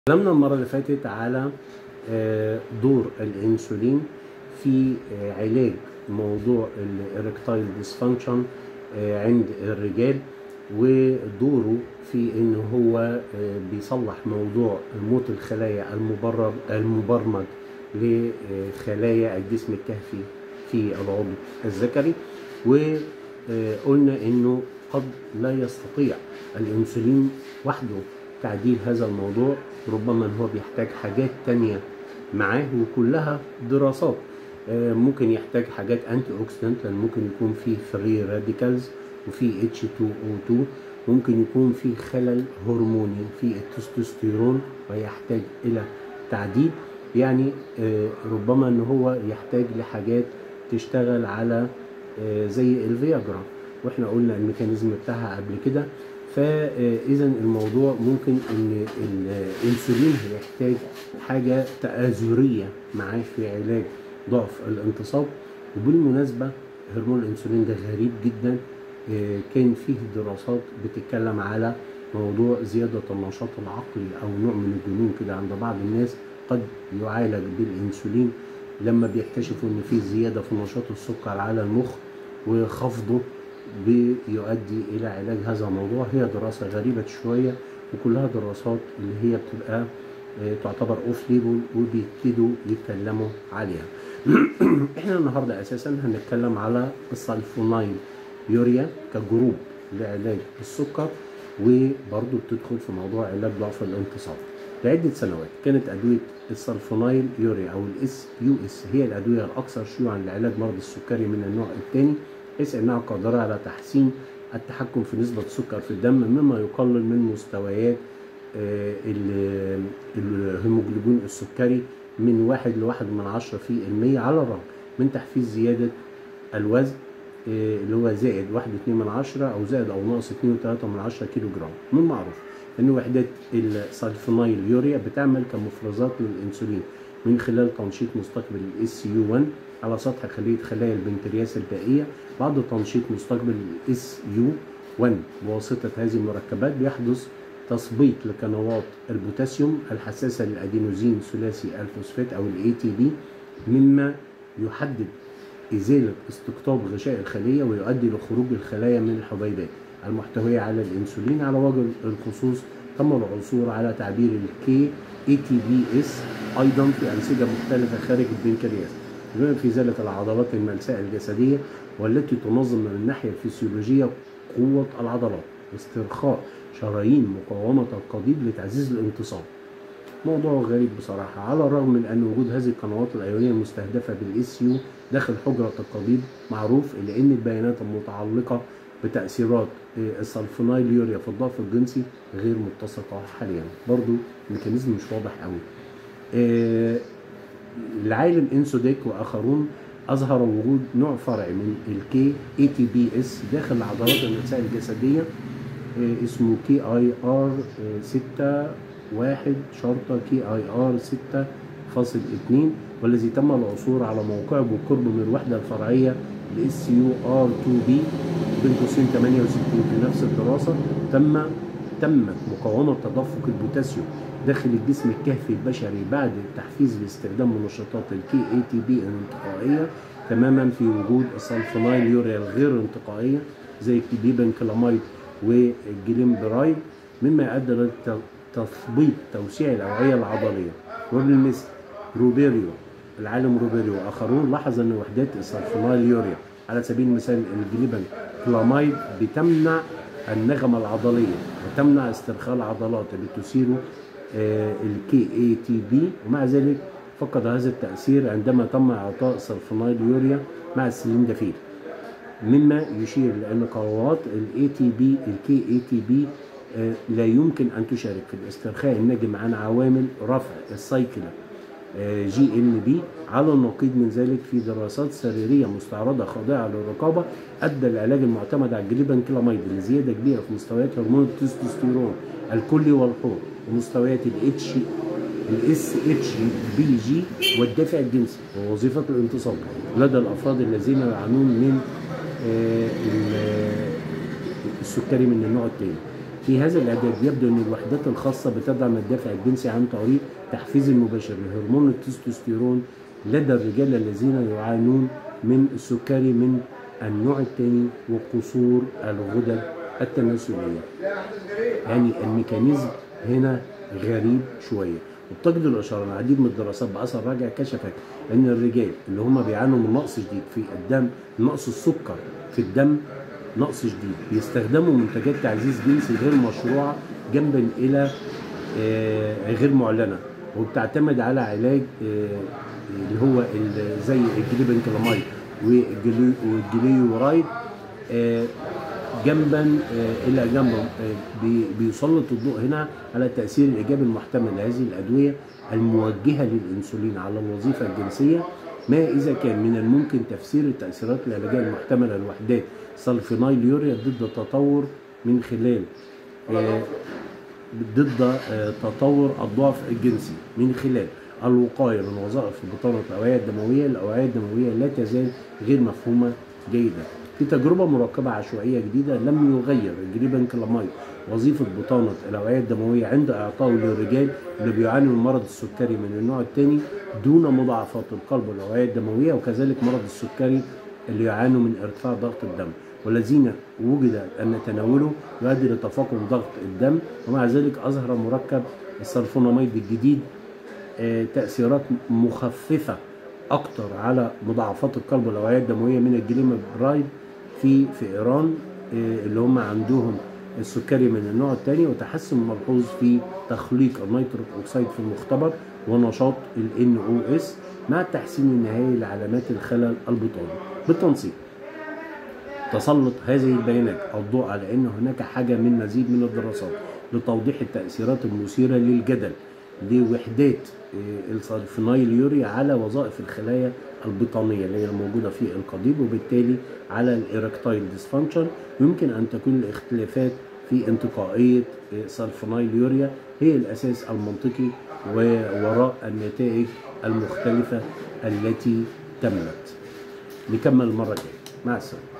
اتكلمنا المرة اللي فاتت على آه، دور الانسولين في آه، علاج موضوع الاركتايل ديسفانكشن عند الرجال ودوره في ان هو آه، بيصلح موضوع موت الخلايا المبرر المبرمج لخلايا الجسم الكهفي في العضو الذكري وقلنا انه قد لا يستطيع الانسولين وحده تعديل هذا الموضوع ربما ان هو بيحتاج حاجات تانية معاه وكلها دراسات آه، ممكن يحتاج حاجات انتي اوكسيدنت لان ممكن يكون فيه فري راديكالز وفي H2O2 ممكن يكون في خلل هرموني في التستوستيرون ويحتاج الى تعديل يعني آه، ربما ان هو يحتاج لحاجات تشتغل على آه، زي الفياجرا واحنا قلنا الميكانيزم بتاعها قبل كده فاذا الموضوع ممكن ان الانسولين هيحتاج حاجه تآزريه معاه في علاج ضعف الانتصاب وبالمناسبه هرمون الانسولين ده غريب جدا آه، كان فيه دراسات بتتكلم على موضوع زياده النشاط العقلي او نوع من الجنون كده عند بعض الناس قد يعالج بالانسولين لما بيكتشفوا ان في زياده في نشاط السكر على المخ وخفضه بيؤدي الى علاج هذا الموضوع هي دراسه غريبه شويه وكلها دراسات اللي هي بتبقى آه، تعتبر اوف ليبل وبيبتدوا يتكلموا عليها احنا النهارده اساسا هنتكلم على السلفونايل يوريا كجروب لعلاج السكر وبرضه بتدخل في موضوع علاج ضعف الانتصاب لعدة سنوات كانت أدوية السلفونايل يوريا أو الاس يو اس هي الأدوية الأكثر شيوعا لعلاج مرض السكري من النوع الثاني حيث أنها قادرة على تحسين التحكم في نسبة السكر في الدم مما يقلل من مستويات آه، ال- الهيموجلوبين السكري من واحد لواحد من عشرة في المية على الرغم من تحفيز زيادة الوزن آه، اللي هو زائد واحد واتنين من عشرة أو زائد أو ناقص اتنين وتلاتة من عشرة كيلو جرام من معروف أن وحدات السلفونايل يوريا بتعمل كمفرزات للأنسولين من خلال تنشيط مستقبل الاس يو 1 على سطح خلية خلايا البنكرياس البائية بعد تنشيط مستقبل الاس يو 1 بواسطة هذه المركبات بيحدث تثبيط لقنوات البوتاسيوم الحساسة للأدينوزين ثلاثي الفوسفات أو الاي تي بي مما يحدد إزالة استقطاب غشاء الخلية ويؤدي لخروج الخلايا من الحبيبات المحتوية على الأنسولين على وجه الخصوص تم العثور على تعبير الكي اي تي بي اس أيضا في أنسجة مختلفة خارج البنكرياس بما في ذلك العضلات الملساء الجسدية والتي تنظم من الناحية الفسيولوجية قوة العضلات واسترخاء شرايين مقاومة القضيب لتعزيز الانتصاب موضوع غريب بصراحة على الرغم من أن وجود هذه القنوات الأيونية المستهدفة بالاس يو داخل حجرة القضيب معروف إلا أن البيانات المتعلقة بتأثيرات آه، السلفونايل يوريا في الضعف الجنسي غير متسقة حاليا برضو الميكانيزم مش واضح قوي آه، العالم انسوديك واخرون اظهروا وجود نوع فرعي من الكي اي تي بي اس داخل العضلات النساء الجسديه آه، اسمه كي اي ار 6 1 شرطه كي اي ار 6 فاصل 2 والذي تم العثور على موقعه بالقرب من الوحده الفرعيه الاس يو ار 2 بي بين قوسين 68 في نفس الدراسه تم تمت مقاومه تدفق البوتاسيوم داخل الجسم الكهفي البشري بعد التحفيز لاستخدام منشطات الكي اي تي بي الانتقائيه تماما في وجود السلفونايل يوريا الغير انتقائيه زي الكلاميد والجليمبرايد مما ادى لتثبيط توسيع الاوعيه العضليه وبالمثل روبيريو العالم روبيريو واخرون لاحظ ان وحدات السلفونايل يوريا على سبيل المثال الجليبن كلاميد بتمنع النغمه العضليه وتمنع استرخاء العضلات اللي تثير الكي اي تي بي ومع ذلك فقد هذا التاثير عندما تم اعطاء سلفونايل يوريا مع السلندافيل مما يشير لان قنوات الاي تي بي الكي اي تي بي لا يمكن ان تشارك في الاسترخاء الناجم عن عوامل رفع السايكل جي ان بي على النقيض من ذلك في دراسات سريريه مستعرضه خاضعه للرقابه ادى العلاج المعتمد على الجليبان كلاميد لزياده كبيره في مستويات هرمون التستوستيرون الكلي والحور ومستويات الاتش الاس اتش بي جي والدافع الجنسي ووظيفه الانتصاب لدى الافراد الذين يعانون من آه، ال- السكري من النوع الثاني في هذا الإعداد يبدو أن الوحدات الخاصة بتدعم الدافع الجنسي عن طريق تحفيز المباشر لهرمون التستوستيرون لدى الرجال الذين يعانون من السكري من النوع الثاني وقصور الغدد التناسلية يعني الميكانيزم هنا غريب شوية وبتجد الإشارة العديد من الدراسات بأثر راجع كشفت أن الرجال اللي هم بيعانوا من نقص شديد في الدم نقص السكر في الدم نقص شديد بيستخدموا منتجات تعزيز جنسي غير مشروعة جنبا إلى آه، غير معلنة وبتعتمد على علاج آه، اللي هو ال- زي الجليبنكلاميد والجلي- والجليورايد آه، جنبا آه، الى جنب آه، بي- بيسلط الضوء هنا على التاثير الايجابي المحتمل لهذه الادويه الموجهه للانسولين على الوظيفه الجنسيه ما اذا كان من الممكن تفسير التاثيرات العلاجيه المحتمله لوحدات سلفينايل يوريا ضد التطور من خلال آه، ضد آه، تطور الضعف الجنسي من خلال الوقايه من وظائف البطانه الاوعيه الدمويه، الاوعيه الدمويه لا تزال غير مفهومه جيدا. في تجربه مركبه عشوائيه جديده لم يغير الجريبنكلاميد وظيفه بطانه الاوعيه الدمويه عند اعطائه للرجال اللي بيعانوا من مرض السكري من النوع الثاني دون مضاعفات القلب والاوعيه الدمويه وكذلك مرض السكري اللي يعانوا من ارتفاع ضغط الدم والذين وجد ان تناوله يؤدي لتفاقم ضغط الدم ومع ذلك اظهر مركب السلفوناميد الجديد آه، تاثيرات مخففه اكتر على مضاعفات القلب والاوعيه الدمويه من الجليمابرايد في في ايران آه، اللي هم عندهم السكري من النوع الثاني وتحسن ملحوظ في تخليق النيتروك اوكسيد في المختبر ونشاط ال NOS مع التحسين النهائي لعلامات الخلل البطاني بالتنسيق تسلط هذه البيانات الضوء على ان هناك حاجه من مزيد من الدراسات لتوضيح التاثيرات المثيره للجدل لوحدات آه، السلفونايل يوريا على وظائف الخلايا البطانيه اللي هي الموجوده في القضيب وبالتالي على الاركتايل ديسفانكشن يمكن ان تكون الاختلافات في انتقائيه آه، سلفونايل يوريا هي الاساس المنطقي ووراء النتائج المختلفه التي تمت نكمل المره الجايه مع السلامه